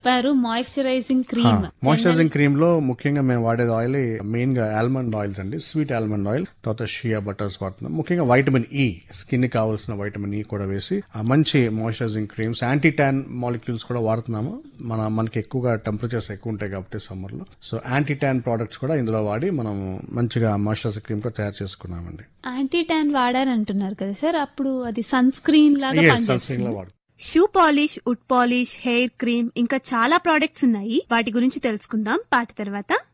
చెప్పారు moisturising cream moisturising cream లో ముఖ్యంగా మేము వాడేది ఆయిల్ మెయిన్ గా ఆల్మండ్ ఆయిల్స్ అండి స్వీట్ ఆల్మండ్ ఆయిల్ తర్వాత షియా బటర్స్ వాడుతున్నాం ముఖ్యంగా వైటమిన్ ఈ స్కిన్ కి కావాల్సిన వైటమిన్ ఈ కూడా వేసి ఆ మంచి moisturising creams anti tan molecules కూడా వాడుతున్నాము మన మనకి ఎక్కువగా టెంపరేచర్స్ ఎక్కువ ఉంటాయి కాబట్టి సమ్మర్ లో సో యాంటీ ట్యాన్ ప్రొడక్ట్స్ కూడా ఇందులో వాడి మనం మంచిగా మాయిశ్చరైజింగ్ క్రీమ్ కూడా తయారు చేసుకున్నామండి యాంటీ ట్యాన్ వాడారంటున్నారు కదా సార్ అప్పుడు అది సన్ స్క్రీన్ లాగా సన్ పనిచేస్తుంది స్క్రీన్ లో వాడు shoe polish wood polish hair cream ఇంకా చాలా ప్రోడక్ట్స్ ఉన్నాయి వాటి గురించి తెలుసుకుందాం పాట తర్వాత